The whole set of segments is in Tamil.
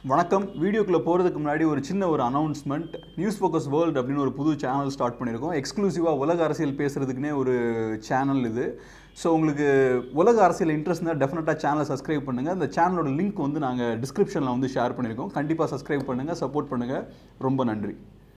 வணக்கம் வீடியோக்குள்ளே போகிறதுக்கு முன்னாடி ஒரு சின்ன ஒரு அனௌன்ஸ்மெண்ட் நியூஸ் ஃபோக்கஸ் வேர்ல்டு அப்படின்னு ஒரு புது சேனல் ஸ்டார்ட் பண்ணியிருக்கோம் எக்ஸ்க்ளூசிவாக உலக அரசியல் பேசுகிறதுக்குனே ஒரு சேனல் இது ஸோ உங்களுக்கு உலக அரசியல் இன்ட்ரெஸ்ட் இருந்தால் டெஃபினட்டாக சேனலை சப்ஸ்கிரைப் பண்ணுங்கள் அந்த சேனலோட லிங்க் வந்து நாங்கள் டிஸ்கிரிப்ஷனில் வந்து ஷேர் பண்ணியிருக்கோம் கண்டிப்பாக சப்ஸ்கிரைப் பண்ணுங்கள் சப்போர்ட் பண்ணுங்கள் ரொம்ப நன்றி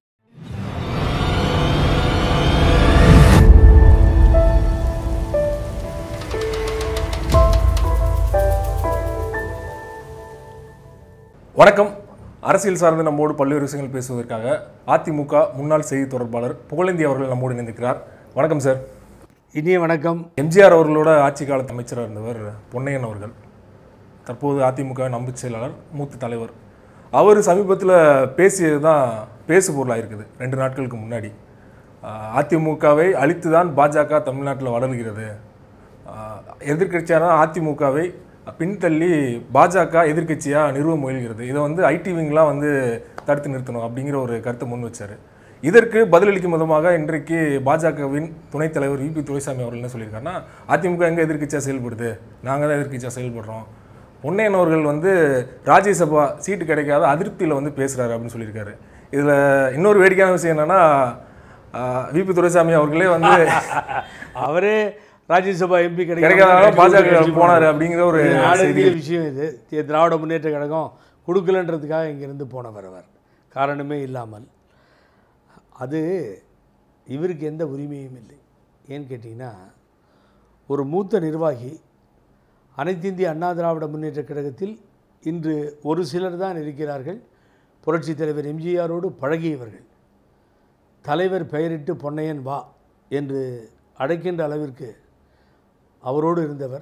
வணக்கம் அரசியல் சார்ந்து நம்மோடு பல்வேறு விஷயங்கள் பேசுவதற்காக அதிமுக முன்னாள் செய்தி தொடர்பாளர் புகழேந்தி அவர்கள் நம்மோடு இணைந்திருக்கிறார் வணக்கம் சார் இனிய வணக்கம் எம்ஜிஆர் அவர்களோட ஆட்சி காலத்து அமைச்சராக இருந்தவர் பொன்னையன் அவர்கள் தற்போது அதிமுக நம்பு செயலாளர் மூத்த தலைவர் அவர் சமீபத்தில் பேசியது தான் பேசு பொருளாக இருக்குது ரெண்டு நாட்களுக்கு முன்னாடி ஆஹ் அதிமுகவை அழித்து தான் பாஜக தமிழ்நாட்டில் வளர்கிறது ஆஹ் எதிர்க்கட்சியான அதிமுகவை பின்தள்ளி பாஜக எதிர்க்கட்சியாக நிறுவ முயல்கிறது இதை வந்து ஐடி விங்லாம் வந்து தடுத்து நிறுத்தணும் அப்படிங்கிற ஒரு கருத்தை முன் வச்சார் இதற்கு பதிலளிக்கும் விதமாக இன்றைக்கு பாஜகவின் துணைத் தலைவர் விபி துரைசாமி அவர்கள் என்ன சொல்லியிருக்காருன்னா அதிமுக எங்கே எதிர்க்கட்சியாக செயல்படுது நாங்கள் தான் எதிர்க்கட்சியாக செயல்படுறோம் பொன்னையன் அவர்கள் வந்து ராஜ்யசபா சீட்டு கிடைக்காத அதிருப்தியில் வந்து பேசுகிறாரு அப்படின்னு சொல்லியிருக்காரு இதில் இன்னொரு வேடிக்கையான விஷயம் என்னென்னா விபி துரைசாமி அவர்களே வந்து அவரே ராஜ்யசபா எம்பி கிடைக்காதனால பாஜக போனாரு அப்படிங்கிற ஒரு நாடறிய விஷயம் இது தி- திராவிட முன்னேற்ற கழகம் கொடுக்கலன்றதுக்காக இங்கிருந்து போனவர் அவர் காரணமே இல்லாமல் அது இவருக்கு எந்த உரிமையும் இல்லை ஏன்னு கேட்டிங்கன்னா ஒரு மூத்த நிர்வாகி அனைத்து இந்திய அண்ணா திராவிட முன்னேற்ற கழகத்தில் இன்று ஒரு சிலர் தான் இருக்கிறார்கள் புரட்சித் தலைவர் எம்ஜிஆரோடு பழகியவர்கள் தலைவர் பெயரிட்டு பொன்னையன் வா என்று அழைக்கின்ற அளவிற்கு அவரோடு இருந்தவர்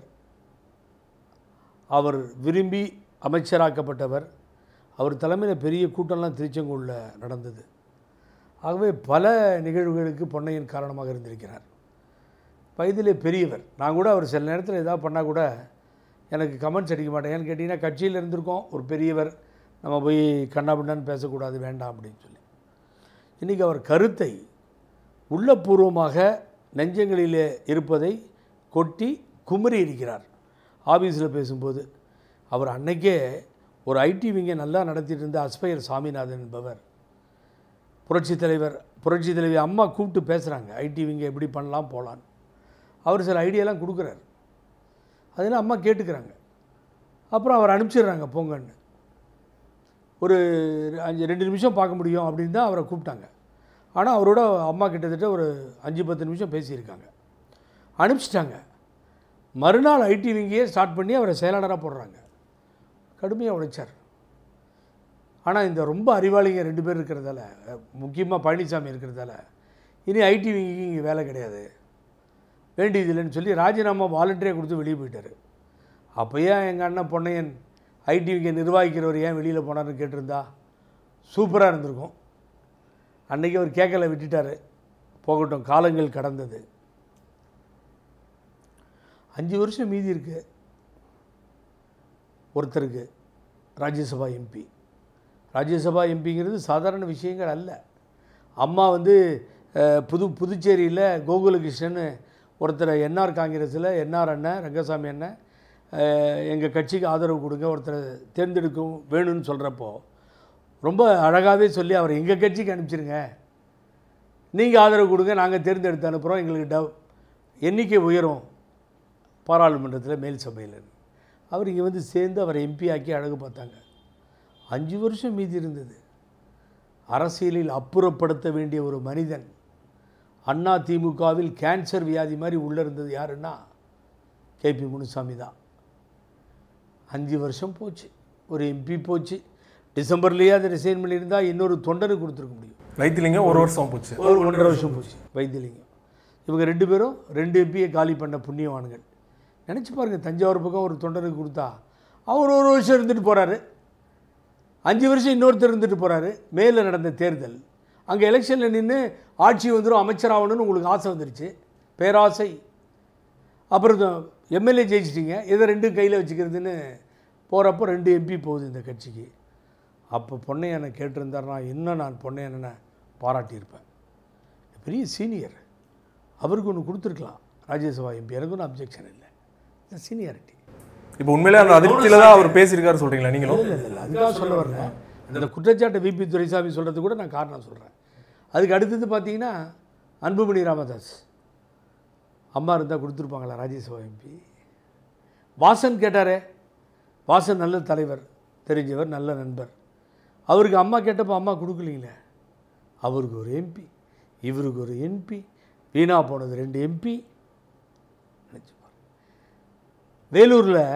அவர் விரும்பி அமைச்சராக்கப்பட்டவர் அவர் தலைமையில் பெரிய கூட்டம்லாம் திருச்செங்கோலில் நடந்தது ஆகவே பல நிகழ்வுகளுக்கு பொன்னையன் காரணமாக இருந்திருக்கிறார் வயதிலே பெரியவர் நான் கூட அவர் சில நேரத்தில் ஏதாவது பண்ணால் கூட எனக்கு கமெண்ட்ஸ் அடிக்க மாட்டேன் ஏன்னு கேட்டிங்கன்னா கட்சியில் இருந்திருக்கோம் ஒரு பெரியவர் நம்ம போய் கண்ணாபின்னான்னு பேசக்கூடாது வேண்டாம் அப்படின்னு சொல்லி இன்றைக்கி அவர் கருத்தை உள்ளபூர்வமாக நெஞ்சங்களிலே இருப்பதை கொட்டி குமரி இருக்கிறார் ஆஃபீஸில் பேசும்போது அவர் அன்னைக்கே ஒரு ஐடி விங்கை நல்லா நடத்திட்டு இருந்த அஸ்பயர் சாமிநாதன் என்பவர் புரட்சி தலைவர் புரட்சி தலைவி அம்மா கூப்பிட்டு பேசுகிறாங்க ஐடி விங்கை எப்படி பண்ணலாம் போகலான்னு அவர் சில ஐடியாலாம் கொடுக்குறாரு அதெல்லாம் அம்மா கேட்டுக்கிறாங்க அப்புறம் அவர் அனுப்பிச்சிடுறாங்க போங்கன்னு ஒரு அஞ்சு ரெண்டு நிமிஷம் பார்க்க முடியும் அப்படின்னு தான் அவரை கூப்பிட்டாங்க ஆனால் அவரோட அம்மா கிட்டத்தட்ட ஒரு அஞ்சு பத்து நிமிஷம் பேசியிருக்காங்க அனுப்பிச்சிட்டாங்க மறுநாள் ஐடி விங்கியே ஸ்டார்ட் பண்ணி அவரை செயலாளராக போடுறாங்க கடுமையாக உழைச்சார் ஆனால் இந்த ரொம்ப அறிவாளிங்க ரெண்டு பேர் இருக்கிறதால முக்கியமாக பழனிசாமி இருக்கிறதால இனி ஐடி விங்கிக்கு இங்கே வேலை கிடையாது வேண்டியதில்லைன்னு சொல்லி ராஜினாமா வாலண்டியாக கொடுத்து வெளியே போயிட்டார் அப்போ ஏன் எங்கள் அண்ணன் பொன்னையன் ஐடி விங்கை நிர்வகிக்கிறவர் ஏன் வெளியில் போனார்னு கேட்டிருந்தா சூப்பராக இருந்திருக்கும் அன்னைக்கு அவர் கேட்கல விட்டுட்டார் போகட்டும் காலங்கள் கடந்தது அஞ்சு வருஷம் மீதி இருக்கு ஒருத்தருக்கு ராஜ்யசபா எம்பி ராஜ்யசபா எம்பிங்கிறது சாதாரண விஷயங்கள் அல்ல அம்மா வந்து அஹ், புது புதுச்சேரியில் கோகுலகிருஷ்ணன் ஒருத்தரை என்ஆர் காங்கிரஸில் என்ஆர் அண்ணன் ரங்கசாமி அண்ணன் எங்கள் கட்சிக்கு ஆதரவு கொடுங்க ஒருத்தரை தேர்ந்தெடுக்கும் வேணும்னு சொல்கிறப்போ ரொம்ப அழகாகவே சொல்லி அவரை எங்கள் கட்சிக்கு அனுப்பிச்சிருங்க நீங்கள் ஆதரவு கொடுங்க நாங்கள் தேர்ந்தெடுத்து அனுப்புகிறோம் எங்களுக்கு டவ் எண்ணிக்கை உயரும் பாராளுமன்றத்தில் மேல் சபையில் அவர் இங்கே வந்து சேர்ந்து அவரை எம்பி ஆக்கி அழகு பார்த்தாங்க அஞ்சு வருஷம் மீதி இருந்தது அரசியலில் அப்புறப்படுத்த வேண்டிய ஒரு மனிதன் அண்ணா திமுகவில் கேன்சர் வியாதி மாதிரி உள்ளே இருந்தது யாருன்னா கேபி முனுசாமி தான் அஞ்சு வருஷம் போச்சு ஒரு எம்பி போச்சு டிசம்பர்லேயே அதை ரிசைன் பண்ணியிருந்தா இன்னொரு தொண்டனுக்கு கொடுத்துருக்க முடியும் வைத்திலிங்கம் ஒரு வருஷம் போச்சு ஒரு ஒன்றரை வருஷம் போச்சு வைத்தியலிங்கம் இவங்க ரெண்டு பேரும் ரெண்டு எம்பியை காலி பண்ண புண்ணியவான்கள் நினச்சி பாருங்க தஞ்சாவூர் பக்கம் ஒரு தொண்டருக்கு கொடுத்தா அவர் ஒரு வருஷம் இருந்துட்டு போகிறாரு அஞ்சு வருஷம் இன்னொருத்தர் இருந்துட்டு போகிறாரு மேலே நடந்த தேர்தல் அங்கே எலெக்ஷனில் நின்று ஆட்சி வந்துடும் அமைச்சராகணும்னு உங்களுக்கு ஆசை வந்துருச்சு பேராசை அப்புறம் எம்எல்ஏ ஜெயிச்சிட்டிங்க இதை ரெண்டும் கையில் வச்சுக்கிறதுன்னு போகிறப்போ ரெண்டு எம்பி போகுது இந்த கட்சிக்கு அப்போ பொன்னையனை கேட்டிருந்தாருன்னா இன்னும் நான் பொன்னையனை பாராட்டியிருப்பேன் பெரிய சீனியர் அவருக்கு ஒன்று கொடுத்துருக்கலாம் ராஜ்யசபா எம்பி எனக்கு ஒன்றும் அப்ஜெக்ஷன் இல்லை சீனியாரிட்டி இப்போ உண்மையிலே அந்த அதிருப்தியில தான் அவர் பேசியிருக்காரு சொல்றீங்களா நீங்களும் இல்லை இல்லை இல்லை அதுக்காக சொல்ல வரல அந்த குற்றச்சாட்டை விபி துரைசாமி சொல்கிறது கூட நான் காரணம் சொல்கிறேன் அதுக்கு அடுத்தது பார்த்தீங்கன்னா அன்புமணி ராமதாஸ் அம்மா இருந்தால் கொடுத்துருப்பாங்களா ராஜ்யசபா எம்பி வாசன் கேட்டாரே வாசன் நல்ல தலைவர் தெரிஞ்சவர் நல்ல நண்பர் அவருக்கு அம்மா கேட்டப்போ அம்மா கொடுக்கலீங்களே அவருக்கு ஒரு எம்பி இவருக்கு ஒரு எம்பி வீணா போனது ரெண்டு எம்பி நினச்சி வேலூரில்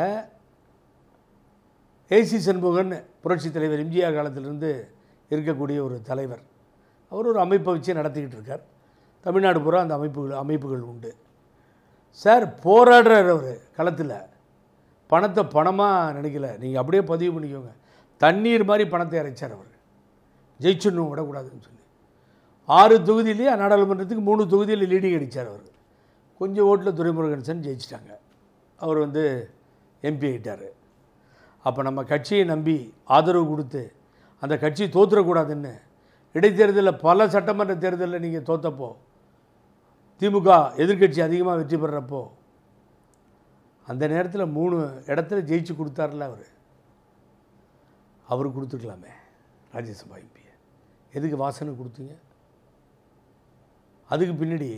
ஏசி சண்முகன் புரட்சி தலைவர் எம்ஜிஆர் காலத்திலிருந்து இருக்கக்கூடிய ஒரு தலைவர் அவர் ஒரு அமைப்பை வச்சு நடத்திக்கிட்டு இருக்கார் தமிழ்நாடு பூரா அந்த அமைப்புகள் அமைப்புகள் உண்டு சார் போராடுறார் அவர் களத்தில் பணத்தை பணமாக நினைக்கல நீங்கள் அப்படியே பதிவு பண்ணிக்கோங்க தண்ணீர் மாதிரி பணத்தை இறைச்சார் அவர் ஜெயிச்சிடணும் விடக்கூடாதுன்னு சொல்லி ஆறு தொகுதியிலேயே நாடாளுமன்றத்துக்கு மூணு தொகுதியில் லீடிங் அடித்தார் அவர் கொஞ்சம் ஓட்டில் துரைமுருகன்சன் ஜெயிச்சிட்டாங்க அவர் வந்து எம்பி ஆகிட்டார் அப்போ நம்ம கட்சியை நம்பி ஆதரவு கொடுத்து அந்த கட்சி தோத்துறக்கூடாதுன்னு இடைத்தேர்தலில் பல சட்டமன்ற தேர்தலில் நீங்கள் தோத்தப்போ திமுக எதிர்க்கட்சி அதிகமாக வெற்றி பெறப்போ அந்த நேரத்தில் மூணு இடத்துல ஜெயிச்சு கொடுத்தார்ல அவர் அவர் கொடுத்துக்கலாமே ராஜ்யசபா எம்பியை எதுக்கு வாசனுக்கு கொடுத்தீங்க அதுக்கு பின்னாடி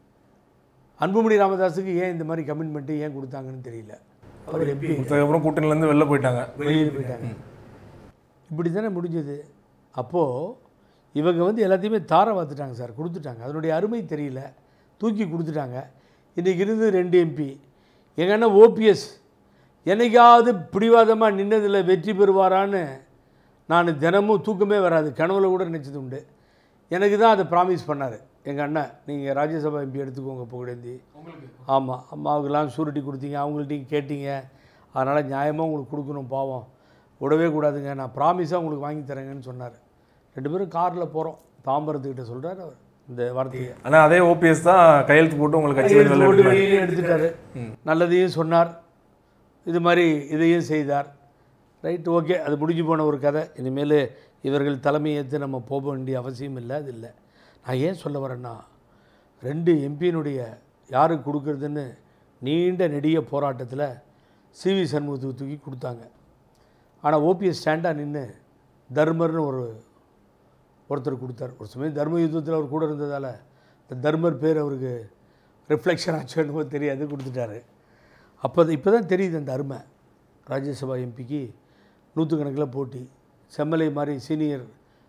அன்புமணி ராமதாஸுக்கு ஏன் இந்த மாதிரி கமிட்மெண்ட்டு ஏன் கொடுத்தாங்கன்னு தெரியல அவர் எம்பி அதுக்கப்புறம் கூட்டணியிலேருந்து வெளில போயிட்டாங்க வெளியில் போயிட்டாங்க இப்படி தானே முடிஞ்சது அப்போது இவங்க வந்து எல்லாத்தையுமே தார பார்த்துட்டாங்க சார் கொடுத்துட்டாங்க அதனுடைய அருமை தெரியல தூக்கி கொடுத்துட்டாங்க இன்றைக்கி இருந்து ரெண்டு எம்பி எங்கள் அண்ணன் ஓபிஎஸ் என்னைக்காவது பிடிவாதமாக நின்னதில் வெற்றி பெறுவாரான்னு நான் தினமும் தூக்கமே வராது கனவுல கூட நினச்சது உண்டு எனக்கு தான் அதை ப்ராமிஸ் பண்ணார் எங்கள் அண்ணன் நீங்கள் ராஜ்யசபா எம்பி எடுத்துக்கோங்க புகழேந்தி ஆமாம் அம்மாவுக்கெல்லாம் சூரிட்டி கொடுத்தீங்க அவங்கள்ட்டையும் கேட்டீங்க அதனால் நியாயமாக உங்களுக்கு கொடுக்கணும் பாவம் விடவே கூடாதுங்க நான் ப்ராமிஸாக உங்களுக்கு வாங்கி தரேங்கன்னு சொன்னார் ரெண்டு பேரும் காரில் போகிறோம் தாம்பரத்துக்கிட்ட சொல்கிறார் அவர் இந்த வார்த்தையை ஆனா அதே ஓபிஎஸ் தான் கையெழுத்து போட்டு உங்களுக்கு கட்சியில கையெழுத்து வெளில போட்டு எடுத்துட்டாரு. வெளியில எடுத்துட்டாரு நல்லதையும் சொன்னார் இது மாதிரி இதையும் செய்தார் ரைட் ஓகே அது முடிஞ்சு போன ஒரு கதை இனிமேல் இவர்கள் தலைமை ஏற்று நம்ம போக வேண்டிய அவசியம் இல்லை அது இல்லை நான் ஏன் சொல்ல வரேன்னா ரெண்டு எம்பியினுடைய யாருக்கு கொடுக்குறதுன்னு நீண்ட நெடிய போராட்டத்தில் சிவி சண்முகத்துக்கு தூக்கி கொடுத்தாங்க ஆனால் ஓபிஎஸ் ஸ்டாண்டாக நின்று தர்மர்னு ஒரு ஒருத்தர் கொடுத்தார் ஒரு சமயம் தர்ம யுத்தத்தில் அவர் கூட இருந்ததால் இந்த தர்மர் பேர் அவருக்கு ரிஃப்ளெக்ஷன் ஆச்சுன்னு தெரியாது கொடுத்துட்டாரு அப்போ இப்போ தான் தெரியுது அந்த அருமை ராஜ்யசபா எம்பிக்கு நூற்றுக்கணக்கில் போட்டி செம்மலை மாதிரி சீனியர்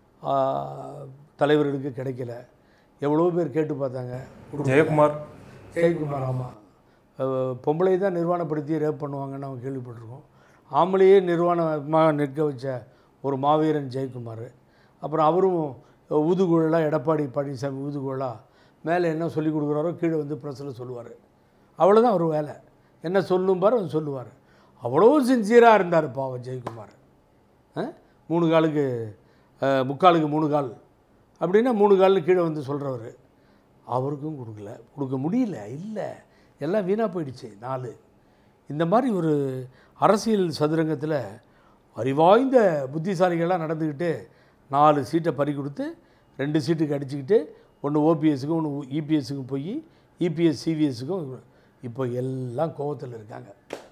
தலைவர்களுக்கு கிடைக்கல எவ்வளோ பேர் கேட்டு பார்த்தாங்க ஜெயக்குமார் ஜெயக்குமார் ஆமாம் பொம்பளை தான் நிர்வாணப்படுத்தி ரேப் பண்ணுவாங்கன்னு அவங்க கேள்விப்பட்டிருக்கோம் ஆம்பளையே நிர்வாணமாக நிற்க வச்ச ஒரு மாவீரன் ஜெயக்குமார் அப்புறம் அவரும் ஊதுகுழலாக எடப்பாடி பழனிசாமி ஊதுகுழலா மேலே என்ன சொல்லி கொடுக்குறாரோ கீழே வந்து ப்ரெஸ்ஸில் சொல்லுவார் அவ்வளோதான் அவர் வேலை என்ன சொல்லும் பாரு அவர் சொல்லுவார் அவ்வளோ சின்சியராக இருந்தார் பாவம் ஜெயக்குமார் ஆ? மூணு காலுக்கு அஹ், முக்காலுக்கு மூணு கால் அப்படின்னா மூணு கால்னு கீழே வந்து சொல்கிறவர் அவருக்கும் கொடுக்கல கொடுக்க முடியல இல்லை எல்லாம் வீணாக போயிடுச்சு நாலு இந்த மாதிரி ஒரு அரசியல் சதுரங்கத்தில் அறிவாய்ந்த புத்திசாலிகள்லாம் நடந்துக்கிட்டு நாலு சீட்டை பறி கொடுத்து ரெண்டு சீட்டுக்கு அடிச்சுக்கிட்டு ஒன்று ஓபிஎஸ்க்கும் ஒன்று இபிஎஸ்க்கும் போய் இபிஎஸ் சிவிஎஸ்க்கும் இப்போ எல்லாம் கோவத்தில் இருக்காங்க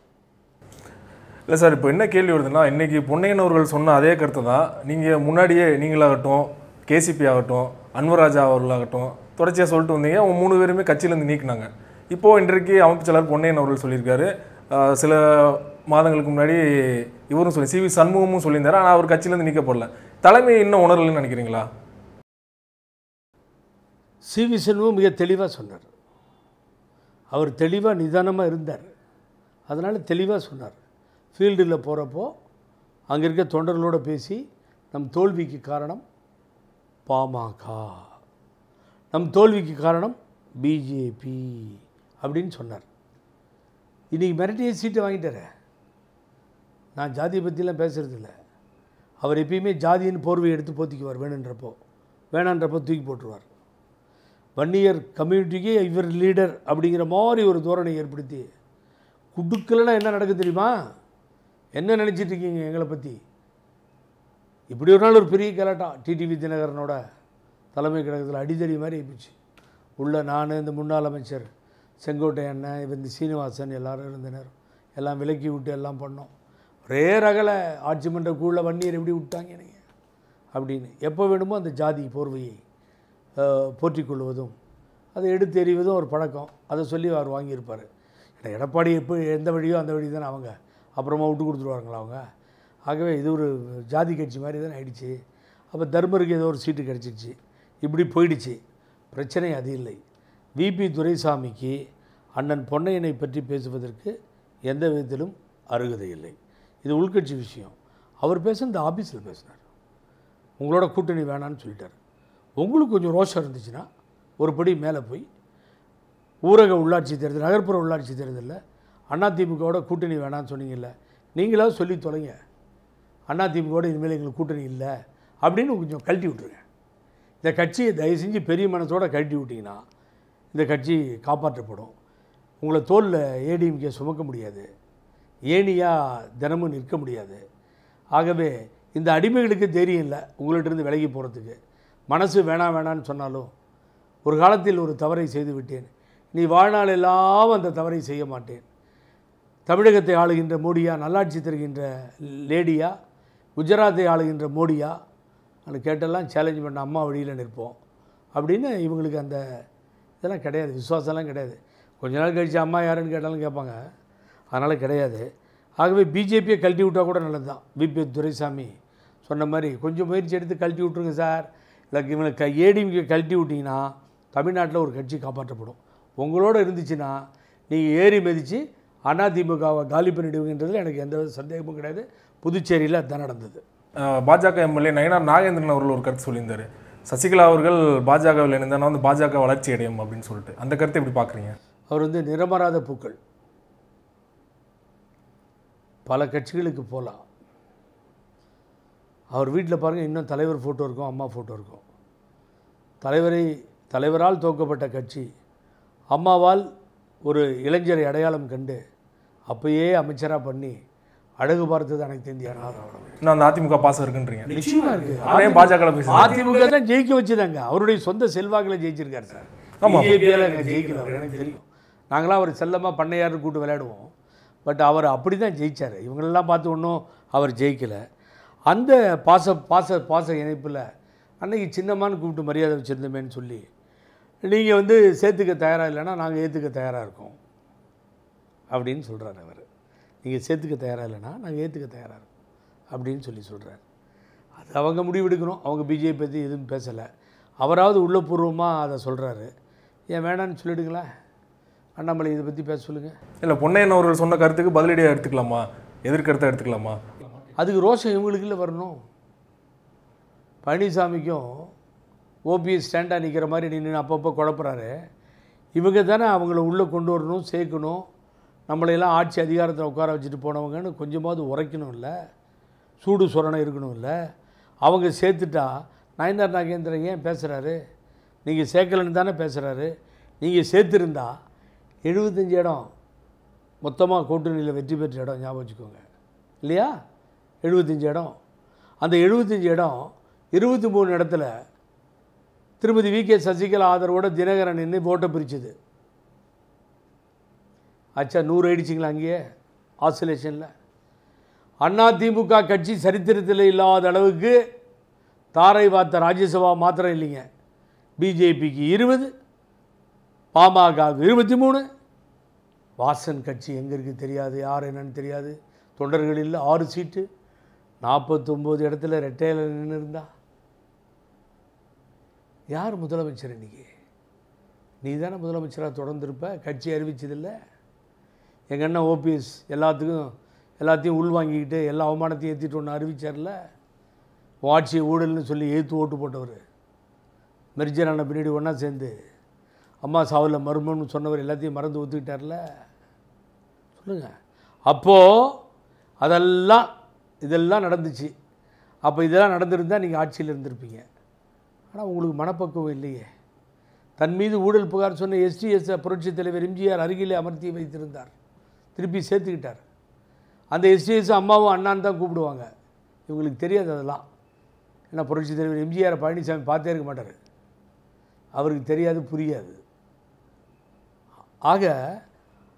இல்லை சார் இப்போ என்ன கேள்வி வருதுன்னா இன்னைக்கு பொன்னையன் அவர்கள் சொன்ன அதே கருத்தை தான் நீங்கள் முன்னாடியே நீங்களாகட்டும் கேசிபி ஆகட்டும் அன்வராஜா அவர்களாகட்டும் தொடர்ச்சியாக சொல்லிட்டு வந்தீங்க அவங்க மூணு பேருமே கட்சியிலேருந்து நீக்கினாங்க இப்போது இன்றைக்கு அமைப்பு செயலர் பொன்னையன் அவர்கள் சொல்லியிருக்காரு ஆஹ் சில மாதங்களுக்கு முன்னாடி இவரும் சொல்லி சிவி சண்முகமும் சொல்லியிருந்தாரு ஆனால் அவர் கட்சியிலேருந்து நீக்கப்படல தலைமை இன்னும் உணரலன்னு நினைக்கிறீங்களா சிவி செல்வம் மிக தெளிவாக சொன்னார் அவர் தெளிவாக நிதானமாக இருந்தார் அதனால் தெளிவாக சொன்னார் ஃபீல்டில் போகிறப்போ அங்கே இருக்க தொண்டர்களோட பேசி நம் தோல்விக்கு காரணம் பாமக நம் தோல்விக்கு காரணம் பிஜேபி அப்படின்னு சொன்னார் இன்றைக்கி மிரட்டிய சீட்டை வாங்கிட்டாரே நான் ஜாதியை பற்றிலாம் பேசுறது இல்ல அவர் எப்பயுமே ஜாதியின் போர்வையை எடுத்து போத்திக்குவார் வேணுன்றப்போ வேணான்றப்போ தூக்கி போட்டுருவார் வன்னியர் கம்யூனிட்டிக்கே இவர் லீடர் அப்படிங்கிற மாதிரி ஒரு தோரணை ஏற்படுத்தி குடுக்கலன்னா என்ன நடக்குது தெரியுமா என்ன நினச்சிட்டு இருக்கீங்க எங்களை பற்றி இப்படி ஒரு நாள் ஒரு பெரிய கலாட்டா டிடிவி தினகரனோட தலைமை கழகத்தில் அடிதடி மாதிரி ஆயிப்போச்சு உள்ள நான் இந்த முன்னாள் அமைச்சர் செங்கோட்டை அண்ணன் இந்த சீனிவாசன் எல்லாரும் இருந்தனர் எல்லாம் விலக்கி விட்டு எல்லாம் பண்ணோம் ஒரே ரகல ஆட்சி மன்ற குழுல வன்னியர் எப்படி விட்டாங்க நீங்கள் அப்படின்னு எப்போ வேணுமோ அந்த ஜாதி போர்வையை அஹ், போற்றிக் கொள்வதும் அதை எடுத்து எறிவதும் ஒரு பழக்கம் அதை சொல்லி அவர் வாங்கியிருப்பார் ஏன்னா எடப்பாடி எப்போ எந்த வழியோ அந்த வழி தானே அவங்க அப்புறமா விட்டு கொடுத்துருவாங்களா அவங்க ஆகவே இது ஒரு ஜாதி கட்சி மாதிரி தானே ஆயிடுச்சு அப்போ தர்மருக்கு ஏதோ ஒரு சீட்டு கிடச்சிருச்சு இப்படி போயிடுச்சு பிரச்சனை அது இல்லை விபி துரைசாமிக்கு அண்ணன் பொன்னையனை பற்றி பேசுவதற்கு எந்த விதத்திலும் அருகதை இல்லை இது உள்கட்சி விஷயம் அவர் பேச இந்த ஆஃபீஸில் பேசினார் உங்களோட கூட்டணி வேணான்னு சொல்லிட்டார் உங்களுக்கு கொஞ்சம் ரோஷம் இருந்துச்சுன்னா ஒரு படி மேலே போய் ஊரக உள்ளாட்சி தேர்தல் நகர்ப்புற உள்ளாட்சி தேர்தலில் அதிமுகவோட கூட்டணி வேணான்னு சொன்னீங்கல்ல நீங்களாவது சொல்லி தொலைங்க அதிமுகவோட இனிமேல் எங்களுக்கு கூட்டணி இல்லை அப்படின்னு கொஞ்சம் கழட்டி விட்ருங்க இந்த கட்சியை தயவு செஞ்சு பெரிய மனசோட கழட்டி விட்டிங்கன்னா இந்த கட்சி காப்பாற்றப்படும் உங்களை தோளில் ஏடிஎம்கே சுமக்க முடியாது ஏணியாக தினமும் நிற்க முடியாது ஆகவே இந்த அடிமைகளுக்கு தைரியம் இல்லை உங்கள்ட்ட இருந்து விலகி போகிறதுக்கு மனசு வேணாம் வேணான்னு சொன்னாலும் ஒரு காலத்தில் ஒரு தவறை செய்து விட்டேன் நீ வாழ்நாள் எல்லாம் அந்த தவறை செய்ய மாட்டேன் தமிழகத்தை ஆளுகின்ற மோடியா நல்லாட்சி தருகின்ற லேடியா குஜராத்தை ஆளுகின்ற மோடியா அந்த கேட்டெல்லாம் சேலஞ்ச் பண்ண அம்மா வழியில் நிற்போம் அப்படின்னு இவங்களுக்கு அந்த இதெல்லாம் கிடையாது விசுவாசம்லாம் கிடையாது கொஞ்ச நாள் கழிச்சு அம்மா யாருன்னு கேட்டாலும் கேட்பாங்க அதனால் கிடையாது ஆகவே பிஜேபியை கழட்டி விட்டால் கூட நல்லது தான் பிபி துரைசாமி சொன்ன மாதிரி கொஞ்சம் முயற்சி எடுத்து கழட்டி விட்ருங்க சார் இல்லை இவனுக்கு ஏடிஎம்கே கழட்டி விட்டிங்கன்னா தமிழ்நாட்டில் ஒரு கட்சி காப்பாற்றப்படும் உங்களோட இருந்துச்சுன்னா நீங்கள் ஏறி மிதித்து அதிமுகவை காலி பண்ணிடுவீங்கன்றதுல எனக்கு எந்த வித சந்தேகமும் கிடையாது புதுச்சேரியில் அதுதான் நடந்தது அஹ், பாஜக எம்எல்ஏ நயனார் நாகேந்திரன் அவர்கள் ஒரு கருத்து சொல்லியிருந்தாரு சசிகலா அவர்கள் பாஜகவில் இணைந்தானா வந்து பாஜக வளர்ச்சி அடையும் அப்படின்னு சொல்லிட்டு அந்த கருத்தை எப்படி பார்க்குறீங்க அவர் வந்து நிறமராத பூக்கள் பல கட்சிகளுக்கு போகலாம் அவர் வீட்டில் பாருங்கள் இன்னும் தலைவர் ஃபோட்டோ இருக்கும் அம்மா ஃபோட்டோ இருக்கும் தலைவரை தலைவரால் துவக்கப்பட்ட கட்சி அம்மாவால் ஒரு இளைஞரை அடையாளம் கண்டு அப்பயே அமைச்சராக பண்ணி அழகு பார்த்தது அனைத்து இந்திய அண்ணா திராவிட கழகம். இன்னும் அந்த அதிமுக பாசம் இருக்குன்றீங்க நிச்சயமா இருக்கு அவரே பாஜகவில் பேசுறாரு அதிமுக தான் ஜெயிக்க வச்சுதாங்க அவருடைய சொந்த செல்வாக்கில் ஜெயிச்சிருக்காரு சார் பிஜேபியால் அங்கே ஜெயிக்கல அவர் எனக்கு தெரியும் நாங்களாம் அவர் செல்லமாக பண்ணையாரு கூட்டு விளையாடுவோம் பட் அவர் அப்படி தான் ஜெயிச்சார் இவங்களெல்லாம் பார்த்து ஒன்றும் அவர் ஜெயிக்கலை அந்த பாச பாச பாச இணைப்பில் அன்னைக்கு சின்னம்மான்னு கூப்பிட்டு மரியாதை வச்சுருந்தோமேன்னு சொல்லி நீங்கள் வந்து சேர்த்துக்க தயாராக இல்லைன்னா நாங்கள் ஏற்றுக்க தயாராக இருக்கோம் அப்படின்னு சொல்கிறார் அவர் நீங்கள் சேர்த்துக்க தயாராக இல்லைன்னா நாங்கள் ஏற்றுக்க தயாராக இருக்கோம் அப்படின்னு சொல்லி சொல்கிறார் அது அவங்க முடிவெடுக்கணும் அவங்க பிஜேபி பற்றி எதுவும் பேசலை அவராவது உள்ளபூர்வமாக அதை சொல்கிறாரு ஏன் வேணான்னு சொல்லிடுங்களேன் அண்ணாமலை இதை பற்றி பேச சொல்லுங்கள் இல்லை பொன்னையன் அவர்கள் சொன்ன கருத்துக்கு பதிலடியாக எடுத்துக்கலாமா எதிர்கருத்தை எடுத்துக்கலாமா அதுக்கு ரோஷம் இவங்களுக்கு இல்லை வரணும் பழனிசாமிக்கும் ஓபிஎஸ் ஸ்டாண்டாக நிற்கிற மாதிரி நின்று அப்பப்போ குழப்புறாரு இவங்க தானே அவங்கள உள்ளே கொண்டு வரணும் சேர்க்கணும் நம்மளையெல்லாம் ஆட்சி அதிகாரத்தில் உட்கார வச்சுட்டு போனவங்கன்னு கொஞ்சமாவது உரைக்கணும் இல்லை சூடு சொரணம் இருக்கணும் இல்லை அவங்க சேர்த்துட்டா நயன்தார் நாகேந்திரன் ஏன் பேசுகிறாரு நீங்கள் சேர்க்கலன்னு தானே பேசுகிறாரு நீங்கள் சேர்த்துருந்தா எழுபத்தஞ்சு இடம் மொத்தமாக கூட்டணியில் வெற்றி பெற்ற இடம் ஞாபகம் வச்சுக்கோங்க இல்லையா எழுபத்தஞ்சு இடம் அந்த எழுபத்தஞ்சு இடம் இருபத்தி மூணு இடத்துல திருமதி வி கே சசிகலா ஆதரவோட தினகரன் நின்று ஓட்டை பிரிச்சுது ஆச்சா நூறு அடிச்சிங்களா அங்கேயே ஆசோலேஷனில் அதிமுக கட்சி சரித்திரத்தில் இல்லாத அளவுக்கு தாரை வார்த்த ராஜ்யசபா மாத்திரம் இல்லைங்க பிஜேபிக்கு இருபது பாமகவுக்கு இருபத்தி மூணு வாசன் கட்சி எங்கே இருக்குது தெரியாது யார் என்னன்னு தெரியாது தொண்டர்களில் ஆறு சீட்டு நாற்பத்தொம்போது இடத்துல ரெட்டையில் நின்று இருந்தா யார் முதலமைச்சர் இன்னைக்கு நீ தானே முதலமைச்சராக தொடர்ந்து இருப்ப கட்சி அறிவிச்சதில்ல எங்கள் அண்ணன் ஓபிஎஸ் எல்லாத்துக்கும் எல்லாத்தையும் உள்வாங்கிக்கிட்டு எல்லா அவமானத்தையும் ஏற்றிட்டு ஒன்று அறிவிச்சார்ல உன் ஆட்சியை ஊழல்னு சொல்லி ஏற்று ஓட்டு போட்டவர் மெர்ஜரான பின்னாடி ஒன்றா சேர்ந்து அம்மா சாவில் மர்மம்னு சொன்னவர் எல்லாத்தையும் மறந்து ஒத்துக்கிட்டார்ல சொல்லுங்கள் அப்போது அதெல்லாம் இதெல்லாம் நடந்துச்சு அப்போ இதெல்லாம் நடந்திருந்தால் நீங்கள் ஆட்சியில் இருந்திருப்பீங்க ஆனால் உங்களுக்கு மனப்பக்குவம் இல்லையே தன் மீது ஊழல் புகார் சொன்ன எஸ்டிஎஸ் புரட்சித் தலைவர் எம்ஜிஆர் அருகிலே அமர்த்தி வைத்திருந்தார் திருப்பி சேர்த்துக்கிட்டார் அந்த எஸ்டிஎஸ் அம்மாவும் அண்ணான்னு தான் கூப்பிடுவாங்க இவங்களுக்கு தெரியாது அதெல்லாம் ஏன்னா புரட்சித் தலைவர் எம்ஜிஆர் பழனிசாமி பார்த்தே இருக்க மாட்டார் அவருக்கு தெரியாது புரியாது ஆக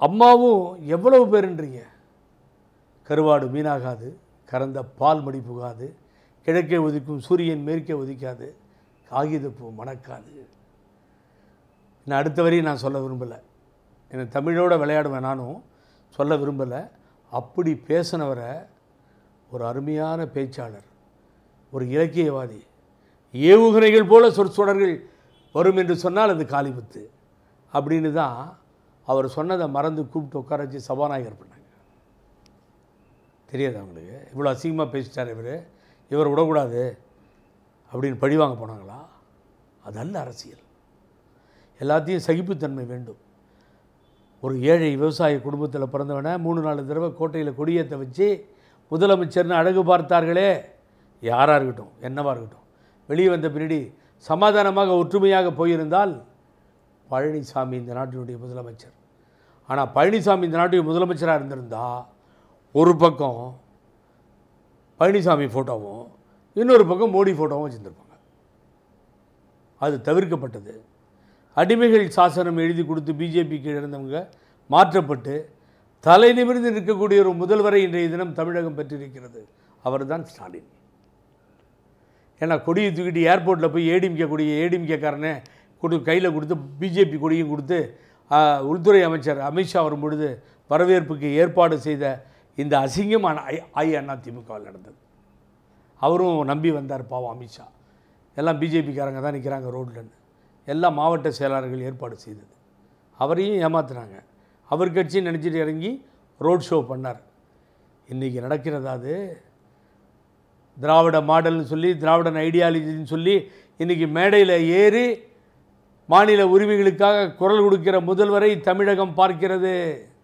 அம்மாவும் எவ்வளவு பேருன்றீங்க கருவாடு மீனாகாது கறந்த பால் மடி புகாது கிழக்கே உதிக்கும் சூரியன் மேற்கே உதிக்காது காகிதப்பூ மணக்காது நான் அடுத்த வரையும் நான் சொல்ல விரும்பலை எனக்கு தமிழோட விளையாடுவேன் நானும் சொல்ல விரும்பலை அப்படி பேசினவரை ஒரு அருமையான பேச்சாளர் ஒரு இலக்கியவாதி ஏவுகணைகள் போல சொற்சொடர்கள் வரும் என்று சொன்னால் அது காளிமுத்து அப்படின்னு தான் அவர் சொன்னதை மறந்து கூப்பிட்டு உட்கார வச்சு சபாநாயகர் பண்ணாங்க தெரியாது அவங்களுக்கு இவ்வளோ அசிங்கமாக பேசிட்டார் இவர் இவர் விடக்கூடாது அப்படின்னு பழிவாங்க போனாங்களா அது அல்ல அரசியல் எல்லாத்தையும் சகிப்புத்தன்மை வேண்டும் ஒரு ஏழை விவசாய குடும்பத்தில் பிறந்தவனை மூணு நாலு தடவை கோட்டையில் கொடியேற்ற வச்சு முதலமைச்சர்னு அழகு பார்த்தார்களே யாராக இருக்கட்டும் என்னவாக இருக்கட்டும் வெளியே வந்த பின்னாடி சமாதானமாக ஒற்றுமையாக போயிருந்தால் பழனிசாமி இந்த நாட்டினுடைய முதலமைச்சர் ஆனால் பழனிசாமி இந்த நாட்டுடைய முதலமைச்சராக இருந்திருந்தா ஒரு பக்கம் பழனிசாமி ஃபோட்டோவும் இன்னொரு பக்கம் மோடி ஃபோட்டோவும் வச்சுருந்துருப்பாங்க அது தவிர்க்கப்பட்டது அடிமைகள் சாசனம் எழுதி கொடுத்து பிஜேபிக்கு இருந்தவங்க மாற்றப்பட்டு தலை நிமிர்ந்து நிற்கக்கூடிய ஒரு முதல்வரை இன்றைய தினம் தமிழகம் பெற்றிருக்கிறது அவர்தான் ஸ்டாலின் ஏன்னா கொடியை தூக்கிட்டு ஏர்போர்ட்டில் போய் ஏடிஎம்கே கொடியை ஏடிஎம்கேக்காரனே கொடு கையில் கொடுத்து பிஜேபி கொடியும் கொடுத்து ஆ, உள்துறை அமைச்சர் அமித்ஷா வரும் பொழுது வரவேற்புக்கு ஏற்பாடு செய்த இந்த அசிங்கம் அஇஅதிமுகவில் நடந்தது அவரும் நம்பி வந்தார் பாவம் அமித்ஷா எல்லாம் பிஜேபிக்காரங்க தான் நிற்கிறாங்க ரோட்லன்னு எல்லாம் மாவட்ட செயலாளர்கள் ஏற்பாடு செய்தது அவரையும் ஏமாத்துனாங்க அவர் கட்சியை நினச்சிட்டு இறங்கி ரோட் ஷோ பண்ணார் இன்றைக்கி நடக்கிறதா அது திராவிட மாடல்னு சொல்லி திராவிடன் ஐடியாலஜின்னு சொல்லி இன்றைக்கி மேடையில் ஏறி மாநில உரிமைகளுக்காக குரல் கொடுக்கிற முதல்வரை தமிழகம் பார்க்கிறது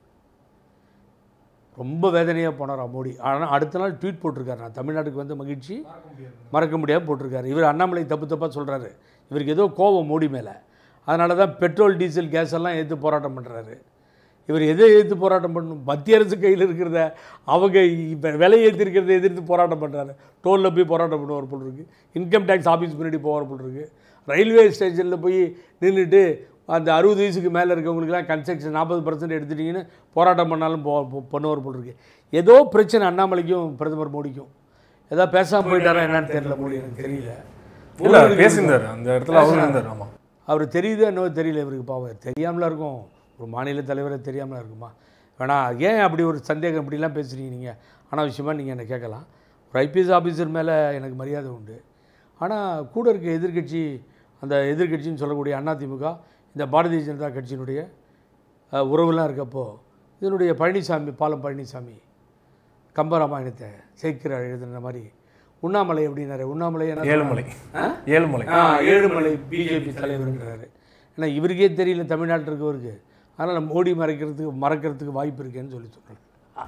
ரொம்ப வேதனையாக போனாரா மோடி ஆனால் அடுத்த நாள் ட்வீட் போட்டிருக்காரு நான் தமிழ்நாட்டுக்கு வந்த மகிழ்ச்சி மறக்க முடியாமல் போட்டிருக்காரு இவர் அண்ணாமலை தப்பு தப்பாக சொல்கிறாரு இவருக்கு ஏதோ கோபம் மோடி மேலே அதனால தான் பெட்ரோல் டீசல் கேஸ் எல்லாம் எதிர்த்து போராட்டம் பண்ணுறாரு இவர் எதை எதிர்த்து போராட்டம் பண்ணணும் மத்திய அரசு கையில் இருக்கிறத அவங்க இப்போ விலை ஏற்றிருக்கிறத எதிர்த்து போராட்டம் பண்ணுறாரு டோலில் போய் போராட்டம் பண்ணுவார் போல் இருக்கு இன்கம் டேக்ஸ் ஆஃபீஸ் முன்னாடி போவார் போல் இருக்கு ரயில்வே ஸ்டேஷனில் போய் நின்றுட்டு அந்த அறுபது வயசுக்கு மேலே இருக்கவங்களுக்குலாம் கன்ஸ்ட்ரக்ஷன் நாற்பது பர்சன்ட் எடுத்துட்டிங்கன்னு போராட்டம் பண்ணாலும் போ போ- பண்ணுவார் போல் இருக்கு ஏதோ பிரச்சனை அண்ணாமலைக்கும் பிரதமர் மோடிக்கும் ஏதோ பேசாமல் போயிட்டாரா என்னன்னு தெரியல மோடி எனக்கு தெரியல இல்லை பேசியிருந்தார் அந்த இடத்துல அவரும் இருந்தார் ஆமாம் அவர் தெரியுது என்னவோ தெரியல இவருக்கு பாவம் தெரியாமலாம் இருக்கும் ஒரு மாநில தலைவரை தெரியாமலாம் இருக்குமா வேணா ஏன் அப்படி ஒரு சந்தேகம் இப்படிலாம் பேசுகிறீங்க நீங்கள் ஆனால் விஷயமா நீங்கள் என்னை கேட்கலாம் ஒரு ஐபிஎஸ் ஆஃபீஸர் மேலே எனக்கு மரியாதை உண்டு ஆனால் கூட இருக்க எதிர்க்கட்சி அந்த எதிர்க்கட்சின்னு சொல்லக்கூடிய அதிமுக இந்த பாரதிய ஜனதா கட்சியினுடைய அஹ், உறவுலாம் இருக்கப்போ இதனுடைய பழனிசாமி பாலம் பழனிசாமி கம்பராமாயணத்தை சேர்க்கிறார் எழுதுன மாதிரி உண்ணாமலை அப்படின்னாரு உண்ணாமலை என்ன ஏழுமலை ஏழுமலை ஆ ஏழுமலை பிஜேபி தலைவருங்கிறாரு ஏன்னா இவருக்கே தெரியல தமிழ்நாட்டில் இருக்கவருக்கு அதனால் மோடி மறைக்கிறதுக்கு மறக்கிறதுக்கு வாய்ப்பு இருக்கேன்னு சொல்லி சொல்கிறேன்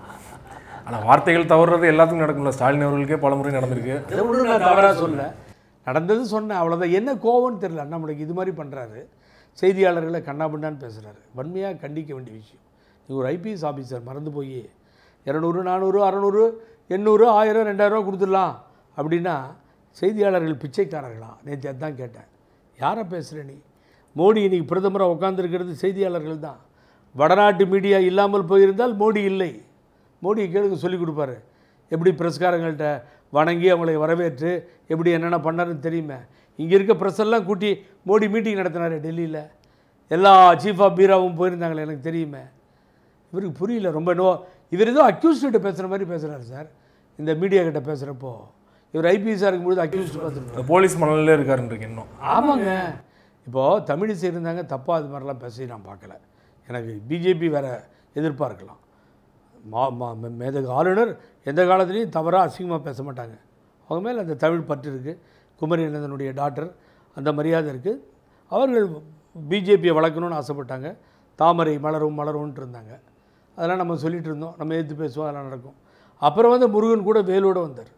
ஆனால் வார்த்தைகள் தவறுறது எல்லாத்துக்கும் நடக்கும்ல ஸ்டாலின் அவர்களுக்கே பல முறை நடந்திருக்கு அதை விட நான் தவறாக சொல்ல நடந்தது சொன்னேன் அவ்வளோதான் என்ன கோவம்னு தெரியல அண்ணாமலைக்கு இது மாதிரி பண்ணுறாரு செய்தியாளர்களை கண்ணாபின்னான்னு பேசுகிறாரு வன்மையாக கண்டிக்க வேண்டிய விஷயம் நீ ஒரு ஐபிஎஸ் ஆஃபீஸர் மறந்து போய் இரநூறு நானூறு அறநூறு எண்ணூறு ஆயிரம் ரெண்டாயிரரூவா கொடுத்துடலாம் அப்படின்னா செய்தியாளர்கள் பிச்சைக்காரர்களா நேற்று அதான் கேட்டேன் யாரை பேசுகிற நீ மோடி இன்னைக்கு பிரதமராக உட்காந்துருக்கிறது செய்தியாளர்கள் தான் வடநாட்டு மீடியா இல்லாமல் போயிருந்தால் மோடி இல்லை மோடி கேளுங்க சொல்லிக் கொடுப்பாரு எப்படி பிரஸ்காரங்கள்ட்ட வணங்கி அவங்களை வரவேற்று எப்படி என்னென்ன பண்ணாருன்னு தெரியுமே இங்கே இருக்க ப்ரெஸ் எல்லாம் கூட்டி மோடி மீட்டிங் நடத்தினாரு டெல்லியில் எல்லா சீஃப் ஆஃப் பீராவும் போயிருந்தாங்களே எனக்கு தெரியுமே இவருக்கு புரியல ரொம்ப நோ இவர் ஏதோ அக்யூஸ்டு பேசுகிற மாதிரி பேசுகிறாரு சார் இந்த மீடியா கிட்ட பேசுகிறப்போ இவர் ஐபிஎஸ்ஸாக இருக்கும்பொழுது அக்யூஸ்டு பார்த்துருப்பாரு இந்த போலீஸ் மணலில் இருக்காருன்றீங்க இன்னும் ஆமாங்க இப்போது தமிழிசை இருந்தாங்க தப்பாக அது மாதிரிலாம் பேசி நான் பார்க்கல எனக்கு பிஜேபி வேறு எதிர்பார்க்கலாம் மா மா மே- மேதகு ஆளுநர் எந்த காலத்துலேயும் தவறாக அசிங்கமாக பேச மாட்டாங்க அவங்க மேலே அந்த தமிழ் பற்று இருக்குது குமரி அனந்தனுடைய டாக்டர் அந்த மரியாதை இருக்குது அவர்கள் பிஜேபியை வளர்க்கணும்னு ஆசைப்பட்டாங்க தாமரை மலரும் மலரும்ன்ட்டு இருந்தாங்க அதெல்லாம் நம்ம சொல்லிட்டு இருந்தோம் நம்ம எதிர்த்து பேசுவோம் அதெல்லாம் நடக்கும் அப்புறம் வந்து முருகன் கூட வேலோடு வந்தார்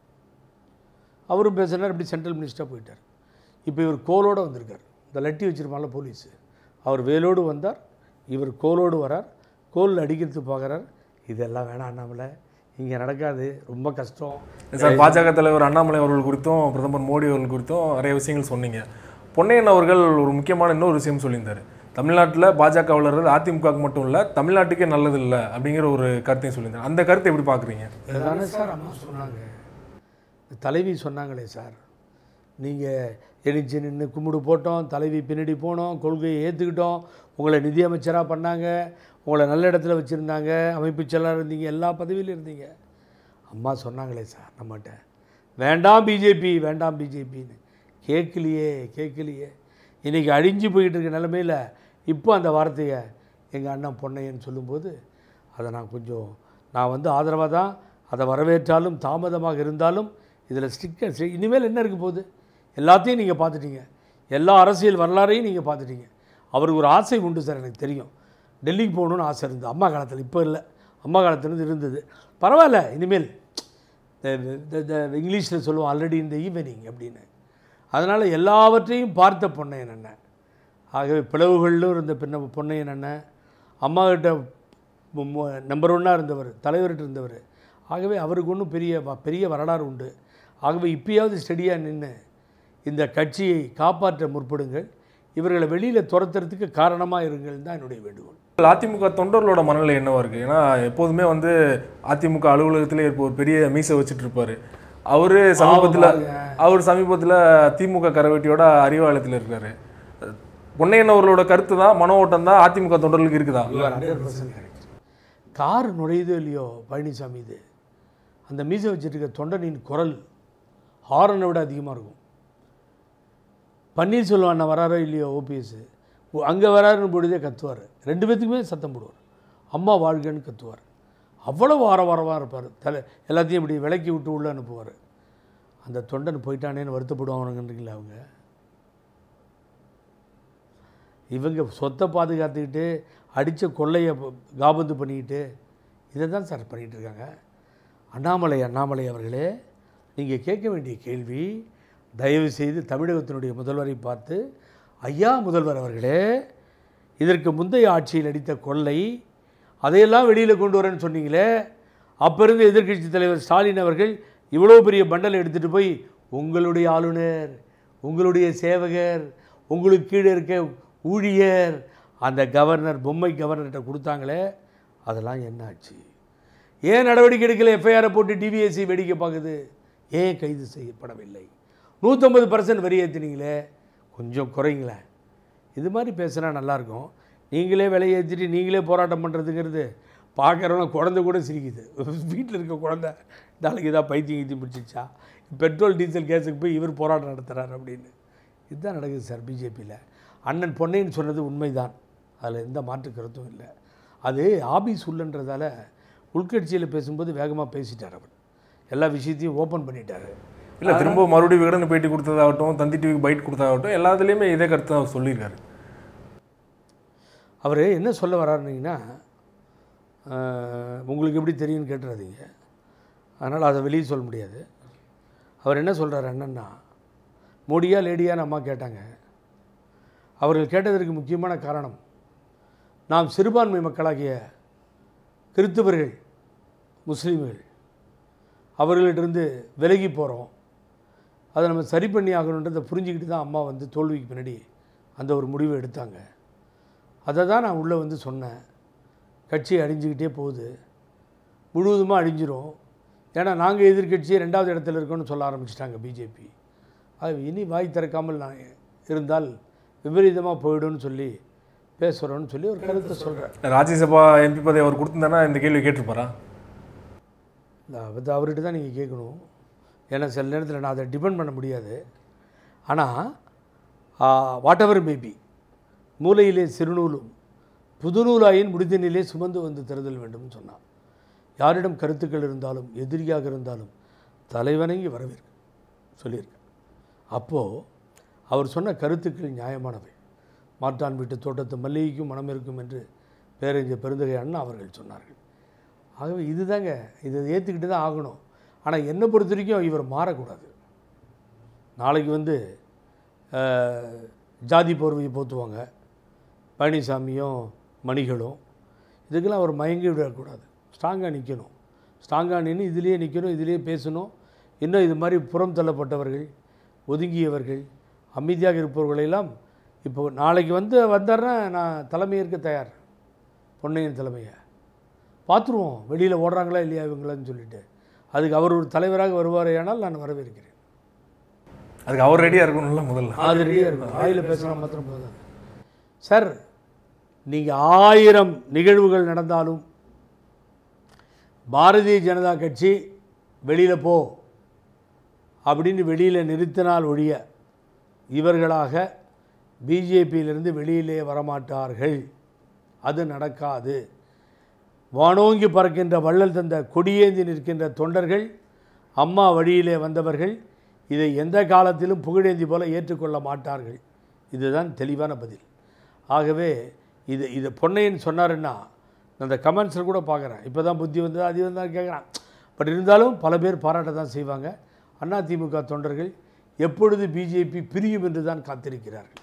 அவரும் பேசினார் இப்படி சென்ட்ரல் மினிஸ்டராக போயிட்டார் இப்போ இவர் கோலோடு வந்திருக்கார் இந்த லட்டி வச்சிருப்பாங்கல்ல போலீஸு அவர் வேலோடு வந்தார் இவர் கோலோடு வரார் கோலில் அடிக்கிறதுக்கு பார்க்குறார் இதெல்லாம் வேணாம் அண்ணாமலை இங்கே நடக்காது ரொம்ப கஷ்டம் சார் பாஜக தலைவர் அண்ணாமலை அவர்கள் குறித்தும் பிரதமர் மோடி அவர்கள் குறித்தும் நிறைய விஷயங்கள் சொன்னீங்க பொன்னையன் அவர்கள் ஒரு முக்கியமான இன்னொரு விஷயம் சொல்லியிருந்தார் தமிழ்நாட்டில் பாஜக வளர்றது அதிமுகவுக்கு மட்டும் இல்லை தமிழ்நாட்டுக்கே நல்லது இல்லை அப்படிங்கிற ஒரு கருத்தையும் சொல்லியிருந்தாங்க அந்த கருத்தை எப்படி பார்க்குறீங்க இதுதானே சார் அம்மா சொன்னாங்க இந்த தலைவி சொன்னாங்களே சார் நீங்கள் எழுச்சி நின்று கும்பிடு போட்டோம் தலைவி பின்னாடி போனோம் கொள்கையை ஏற்றுக்கிட்டோம் உங்களை நிதியமைச்சராக பண்ணாங்க உங்களை நல்ல இடத்துல வச்சுருந்தாங்க அமைப்பு செயலாளர் இருந்தீங்க எல்லா பதவியிலும் இருந்தீங்க அம்மா சொன்னாங்களே சார் நம்மகிட்ட வேண்டாம் பிஜேபி வேண்டாம் பிஜேபின்னு கேட்கலையே கேட்கலையே இன்றைக்கி அழிஞ்சு போயிட்டு இருக்க நிலமையில் இப்போ அந்த வார்த்தையை எங்கள் அண்ணன் பொன்னையன் சொல்லும்போது அதை நான் கொஞ்சம் நான் வந்து ஆதரவாக தான் அதை வரவேற்றாலும் தாமதமாக இருந்தாலும் இதில் ஸ்டிக்கர் இனிமேல் என்ன இருக்க போகுது எல்லாத்தையும் நீங்கள் பார்த்துட்டீங்க எல்லா அரசியல் வரலாறையும் நீங்கள் பார்த்துட்டீங்க அவருக்கு ஒரு ஆசை உண்டு சார் எனக்கு தெரியும் டெல்லிக்கு போகணுன்னு ஆசை இருந்தது அம்மா காலத்தில் இப்போ இல்லை அம்மா காலத்துலேருந்து இருந்தது பரவாயில்ல இனிமேல் இங்கிலீஷில் சொல்லுவோம் ஆல்ரெடி இந்த ஈவினிங் அப்படின்னு அதனால் எல்லாவற்றையும் பார்த்த பொன்னையன் அண்ணன் ஆகவே பிளவுகளிலும் இருந்த பின்ன பொன்னையன் அண்ணன் அம்மாகிட்ட நம்பர் ஒன்னாக இருந்தவர் தலைவர்கிட்ட இருந்தவர் ஆகவே அவருக்கு ஒன்றும் பெரிய வ- பெரிய வரலாறு உண்டு ஆகவே இப்பயாவது ஸ்டெடியாக நின்று இந்த கட்சியை காப்பாற்ற முற்படுங்கள் இவர்களை வெளியில் துரத்துறதுக்கு காரணமாக இருங்கள் தான் என்னுடைய வேண்டுகோள் அதிமுக தொண்டர்களோட மனநிலை என்னவா இருக்கு ஏன்னா எப்போதுமே வந்து அதிமுக அலுவலகத்திலே இருப்ப ஒரு பெரிய மீசை வச்சுட்டு இருப்பாரு அவரு சமீபத்தில் அவர் சமீபத்தில் திமுக கரவேட்டியோட அறிவாலயத்தில் இருக்காரு பொன்னையன் அவர்களோட கருத்து தான் மன ஓட்டம் தான் அதிமுக தொண்டர்களுக்கு இருக்குதா ஹண்ட்ரட் பர்சன்ட் கரெக்ட் கார் நுழையுதோ இல்லையோ பழனிசாமி இது அந்த மீசை வச்சுருக்க தொண்டனின் குரல் ஹாரனை விட அதிகமாக இருக்கும் பன்னீர்செல்வம் அண்ணன் வராரோ இல்லையோ ஓபிஎஸ் அங்கே வராருன்னு பொழுதே கத்துவார் ரெண்டு பேத்துக்குமே சத்தம் போடுவார் அம்மா வாழ்கன்னு கத்துவார் அவ்வளவு ஆரவாரமாக இருப்பார் தலை எல்லாத்தையும் இப்படி விலக்கி விட்டு உள்ளே அனுப்புவார் அந்த தொண்டன் போயிட்டானேன்னு வருத்தப்படுவானுங்கன்றீங்களா அவங்க இவங்க சொத்தை பாதுகாத்துக்கிட்டு அடித்த கொள்ளையை ப- காபந்து பண்ணிக்கிட்டு இதை தான் சார் பண்ணிகிட்டு இருக்காங்க அண்ணாமலை அண்ணாமலை அவர்களே நீங்கள் கேட்க வேண்டிய கேள்வி தயவு செய்து தமிழகத்தினுடைய முதல்வரை பார்த்து ஐயா முதல்வர் அவர்களே இதற்கு முந்தைய ஆட்சியில் அடித்த கொள்ளை அதையெல்லாம் வெளியில் கொண்டு வரேன்னு சொன்னீங்களே அப்போ இருந்த எதிர்க்கட்சி தலைவர் ஸ்டாலின் அவர்கள் இவ்வளோ பெரிய பண்டலை எடுத்துகிட்டு போய் உங்களுடைய ஆளுநர் உங்களுடைய சேவகர் உங்களுக்கு கீழே இருக்க ஊழியர் அந்த கவர்னர் பொம்மை கவர்னர்கிட்ட கொடுத்தாங்களே அதெல்லாம் என்ன ஆச்சு ஏன் நடவடிக்கை எடுக்கல எஃப்ஐஆரை போட்டு டிவிஎஸ்சி வேடிக்கை பார்க்குது ஏன் கைது செய்யப்படவில்லை நூற்றம்பது பர்சன்ட் வரி ஏற்றினீங்களே கொஞ்சம் குறைங்களேன் இது மாதிரி பேசுனா நல்லாயிருக்கும் நீங்களே விலை ஏற்றிட்டு நீங்களே போராட்டம் பண்ணுறதுங்கிறது பார்க்குறவங்க குழந்தை கூட சிரிக்குது வீட்டில் இருக்க குழந்தை நாளைக்கு ஏதாவது பைத்தியம் கீத்தியம் பிடிச்சிச்சா பெட்ரோல் டீசல் கேஸுக்கு போய் இவர் போராட்டம் நடத்துகிறார் அப்படின்னு இதுதான் நடக்குது சார் பிஜேபியில் அண்ணன் பொன்னைன்னு சொன்னது உண்மைதான் அதில் எந்த மாற்று கருத்தும் இல்லை அது ஆபீஸ் உள்ளன்றதால உள்கட்சியில் பேசும்போது வேகமாக பேசிட்டார் அவர் எல்லா விஷயத்தையும் ஓப்பன் பண்ணிட்டாரு இல்லை திரும்ப மறுபடியும் விகடன் பேட்டி கொடுத்ததாகட்டும் தந்தி டிவிக்கு பைட் கொடுத்ததாகட்டும் எல்லாத்துலேயுமே இதே கருத்து தான் அவர் சொல்லியிருக்காரு அவர் என்ன சொல்ல வர்றாருனீங்கன்னா ஆஹ், உங்களுக்கு எப்படி தெரியும்னு கேட்டுறாதீங்க அதனால் அதை வெளியே சொல்ல முடியாது அவர் என்ன சொல்கிறார் என்னன்னா மோடியா லேடியான்னு அம்மா கேட்டாங்க அவர்கள் கேட்டதற்கு முக்கியமான காரணம் நாம் சிறுபான்மை மக்களாகிய கிறித்துவர்கள் முஸ்லீம்கள் அவர்களிட்டிருந்து விலகி போகிறோம் அதை நம்ம சரி பண்ணி ஆகணுன்றதை புரிஞ்சுக்கிட்டு தான் அம்மா வந்து தோல்விக்கு பின்னாடி அந்த ஒரு முடிவை எடுத்தாங்க அதை தான் நான் உள்ளே வந்து சொன்னேன் கட்சி அழிஞ்சுக்கிட்டே போகுது முழுவதுமாக அழிஞ்சிரும் ஏன்னா நாங்கள் எதிர்க்கட்சி ரெண்டாவது இடத்துல இருக்கோம்னு சொல்ல ஆரம்பிச்சிட்டாங்க பிஜேபி அது இனி வாய் திறக்காமல் நான் இருந்தால் விபரீதமாக போயிடும்னு சொல்லி பேசுகிறோன்னு சொல்லி ஒரு கருத்தை சொல்கிறேன் ராஜ்யசபா எம்பி பதவி அவர் கொடுத்திருந்தாருன்னா இந்த கேள்வி கேட்டிருப்பாரா அது அவர்கிட்ட தான் நீங்கள் கேட்கணும் ஏன்னா சில நேரத்தில் நான் அதை டிபெண்ட் பண்ண முடியாது ஆனால் வாட் எவர் மேபி மூலையிலே சிறுநூலும் புதுநூலாயின் முடிதினிலே சுமந்து வந்து தருதல் வேண்டும்னு சொன்னான் யாரிடம் கருத்துக்கள் இருந்தாலும் எதிரியாக இருந்தாலும் தலைவணங்கி வரவேற்கு சொல்லியிருக்கேன் அப்போது அவர் சொன்ன கருத்துக்கள் நியாயமானவை மாற்றான் வீட்டு தோட்டத்து மல்லிகைக்கும் மனம் இருக்கும் என்று பேரறிஞர் பெருந்தகை அண்ணா அவர்கள் சொன்னார்கள் ஆகவே இதுதாங்க இதை ஏற்றுக்கிட்டு தான் ஆகணும் ஆனால் என்னை பொறுத்த வரைக்கும் இவர் மாறக்கூடாது நாளைக்கு வந்து அஹ், ஜாதி போர்வையை போற்றுவாங்க பழனிசாமியும் மணிகளும் இதுக்கெல்லாம் அவர் மயங்கி விடக்கூடாது ஸ்ட்ராங்காக நிற்கணும் ஸ்ட்ராங்காக நின்று இதுலேயே நிற்கணும் இதுலேயே பேசணும் இன்னும் இது மாதிரி புறம் தள்ளப்பட்டவர்கள் ஒதுங்கியவர்கள் அமைதியாக இருப்பவர்களெல்லாம் இப்போ நாளைக்கு வந்து வந்தாருன்னா நான் தலைமையேற்க தயார் பொன்னையன் தலைமையை பார்த்துருவோம் வெளியில் ஓடுறாங்களா இல்லையா இவங்களான்னு சொல்லிட்டு அதுக்கு அவர் ஒரு தலைவராக வருவாரேயானால் நான் வரவேற்கிறேன் அதுக்கு அவர் ரெடியாக இருக்கணும்ல முதல்ல அது ரெடியாக இருக்கும் வாயில் பேசினா மாத்திரம் போதும் சார் நீங்கள் ஆயிரம் நிகழ்வுகள் நடந்தாலும் பாரதிய ஜனதா கட்சி வெளியில் போ அப்படின்னு வெளியில் நிறுத்தினால் ஒழிய இவர்களாக பிஜேபியிலிருந்து வெளியிலே வரமாட்டார்கள் அது நடக்காது வானோங்கி பறக்கின்ற வள்ளல் தந்த கொடியேந்தி நிற்கின்ற தொண்டர்கள் அம்மா வழியிலே வந்தவர்கள் இதை எந்த காலத்திலும் புகழேந்தி போல ஏற்றுக்கொள்ள மாட்டார்கள் இதுதான் தெளிவான பதில் ஆகவே இது இது பொன்னையன் சொன்னாருன்னா நான் அந்த கமெண்ட்ஸில் கூட பார்க்குறேன் இப்போ தான் புத்தி வந்தது அது வந்தா கேட்குறான் பட் இருந்தாலும் பல பேர் பாராட்ட தான் செய்வாங்க அதிமுக தொண்டர்கள் எப்பொழுது பிஜேபி பிரியும் என்று தான் காத்திருக்கிறார்கள்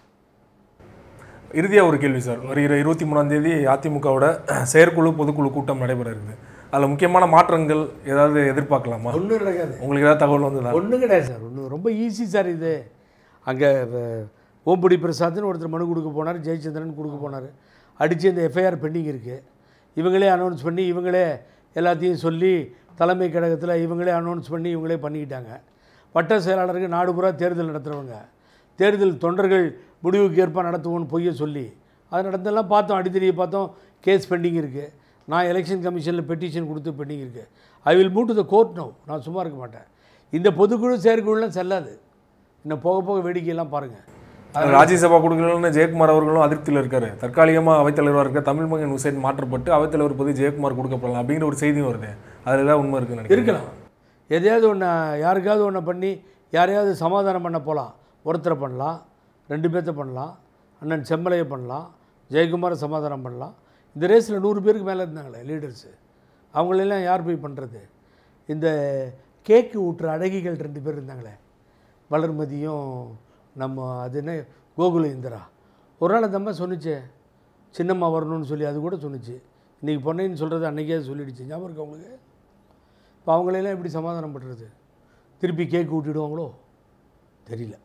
இறுதியாக ஒரு கேள்வி சார் வருகிற இருபத்தி மூணாம் தேதி அதிமுகவோட செயற்குழு பொதுக்குழு கூட்டம் நடைபெற இருக்குது அதில் முக்கியமான மாற்றங்கள் ஏதாவது எதிர்பார்க்கலாமா ஒன்றும் நடக்காது உங்களுக்கு ஏதாவது தகவல் வந்ததா ஒன்றும் கிடையாது சார் ஒன்றும் ரொம்ப ஈஸி சார் இது அங்கே ஓம்புடி பிரசாத்னு ஒருத்தர் மனு கொடுக்க போனார் ஜெயச்சந்திரன் கொடுக்க போனார் அடித்து இந்த எஃப்ஐஆர் பெண்டிங் இருக்குது இவங்களே அனௌன்ஸ் பண்ணி இவங்களே எல்லாத்தையும் சொல்லி தலைமை கழகத்தில் இவங்களே அனௌன்ஸ் பண்ணி இவங்களே பண்ணிக்கிட்டாங்க வட்ட செயலாளருக்கு நாடு பூரா தேர்தல் நடத்துகிறவங்க தேர்தல் தொண்டர்கள் முடிவுக்கு ஏற்ப நடத்துவோன்னு பொய்ய சொல்லி அது நடந்தெல்லாம் பார்த்தோம் அடித்தடியை பார்த்தோம் கேஸ் பெண்டிங் இருக்குது நான் எலெக்ஷன் கமிஷனில் பெட்டிஷன் கொடுத்து பெண்டிங் இருக்குது I will move to the court no நான் சும்மா இருக்க மாட்டேன் இந்த பொதுக்குழு செயற்குழுலாம் செல்லாது இன்னும் போக போக வேடிக்கையெல்லாம் பாருங்கள் ராஜ்யசபா கொடுக்கலன்னு ஜெயக்குமார் அவர்களும் அதிருப்தியில் இருக்காரு தற்காலிகமாக அவைத்தலைவராக இருக்க தமிழ் மகன் ஹுசைன் மாற்றப்பட்டு அவைத்தலைவர் பதவி ஜெயக்குமார் கொடுக்கப்படலாம் அப்படிங்கிற ஒரு செய்தியும் வருது அதில் ஏதாவது உண்மை இருக்குன்னு நினைக்கிறேன் இருக்கலாம் எதையாவது ஒன்று யாருக்காவது ஒன்று பண்ணி யாரையாவது சமாதானம் பண்ண போகலாம் ஒருத்தரை பண்ணலாம் ரெண்டு பேர்த்த பண்ணலாம் அண்ணன் செம்மலையை பண்ணலாம் ஜெயக்குமாரை சமாதானம் பண்ணலாம் இந்த ரேஸில் நூறு பேருக்கு மேலே இருந்தாங்களே லீடர்ஸு அவங்களெல்லாம் யார் போய் பண்ணுறது இந்த கேக்கு ஊட்டுற அழகிகள் ரெண்டு பேர் இருந்தாங்களே வளர்மதியும் நம்ம அது என்ன கோகுல இந்திரா ஒரு நாள் அந்த அம்மா சொன்னுச்சே சின்னம்மா வரணும்னு சொல்லி அது கூட சொன்னுச்சு இன்றைக்கி பொன்னைன்னு சொல்கிறது அன்றைக்கே சொல்லிடுச்சு ஞாபகம் இருக்கா உங்களுக்கு இப்போ அவங்களையெல்லாம் எப்படி சமாதானம் பண்ணுறது திருப்பி கேக் ஊட்டிடுவாங்களோ தெரியல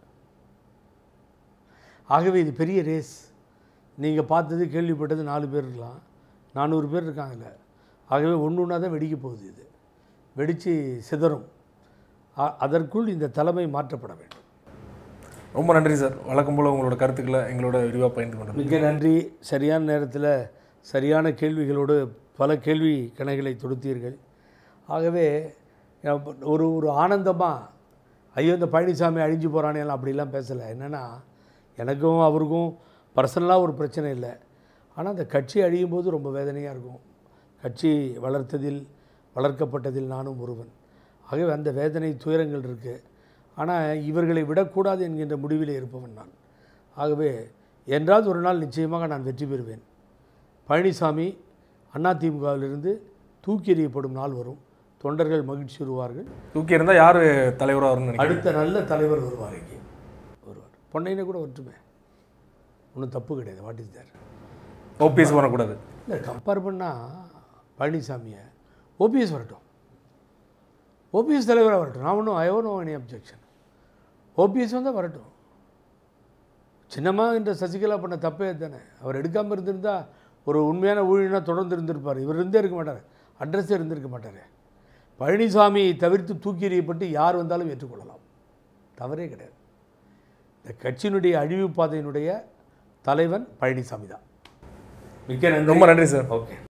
ஆகவே இது பெரிய ரேஸ் நீங்கள் பார்த்தது கேள்விப்பட்டது நாலு பேர் இருக்கலாம் நானூறு பேர் இருக்காங்கல்ல ஆகவே ஒன்று ஒன்றா தான் வெடிக்க போகுது இது வெடித்து சிதறும் அ- அதற்குள் இந்த தலைமை மாற்றப்பட வேண்டும் ரொம்ப நன்றி சார் வழக்கம் போல் உங்களோட கருத்துக்களை எங்களோட விரிவாக பகிர்ந்து கொண்டது மிக்க நன்றி சரியான நேரத்தில் சரியான கேள்விகளோடு பல கேள்வி கணைகளை தொடுத்தீர்கள் ஆகவே அஹ், ஒரு ஒரு ஆனந்தமாக ஐயோ இந்த பழனிசாமி அழிஞ்சு போகிறானே எல்லாம் அப்படிலாம் பேசலை என்னென்னா எனக்கும் அவருக்கும் பர்சனலாக ஒரு பிரச்சனை இல்லை ஆனால் அந்த கட்சி அழியும் போது ரொம்ப வேதனையாக இருக்கும் கட்சி வளர்த்ததில் வளர்க்கப்பட்டதில் நானும் ஒருவன் ஆகவே அந்த வேதனை துயரங்கள் இருக்குது ஆனால் இவர்களை விடக்கூடாது என்கின்ற முடிவிலே இருப்பவன் நான் ஆகவே என்றாவது ஒரு நாள் நிச்சயமாக நான் வெற்றி பெறுவேன் பழனிசாமி அதிமுகவிலிருந்து தூக்கி எறியப்படும் நாள் வரும் தொண்டர்கள் மகிழ்ச்சி வருவார்கள் தூக்கி இருந்தால் யார் தலைவராக வரும்னு நினைக்கிறேன் அடுத்த நல்ல தலைவர் வருவார் இங்கே வருவார் பொன்னையினை கூட வரட்டுமே ஒன்றும் தப்பு கிடையாது வாட் இஸ் தேர் ஓபிஎஸ் பண்ணக்கூடாது இல்லை கம்பேர் பண்ணால் பழனிசாமியை ஓபிஎஸ் வரட்டும் ஓபிஎஸ் தலைவராக வரட்டும் நான் ஒன்றும் I no any objection OPS வந்தால் வரட்டும் சின்னம்மா என்ற சசிகலா பண்ண தப்பே தானே அவர் எடுக்காமல் இருந்திருந்தா ஒரு உண்மையான ஊழியனா தொடர்ந்து இருந்திருப்பார் இவர் இருந்தே இருக்க மாட்டார் அட்ரஸே இருந்திருக்க மாட்டார் பழனிசாமியை தவிர்த்து தூக்கி எறியப்பட்டு யார் வந்தாலும் ஏற்றுக்கொள்ளலாம் தவறே கிடையாது இந்த கட்சியினுடைய அழிவு பாதையினுடைய தலைவன் பழனிசாமி தான் மிக்க நன்றி ரொம்ப நன்றி சார் ஓகே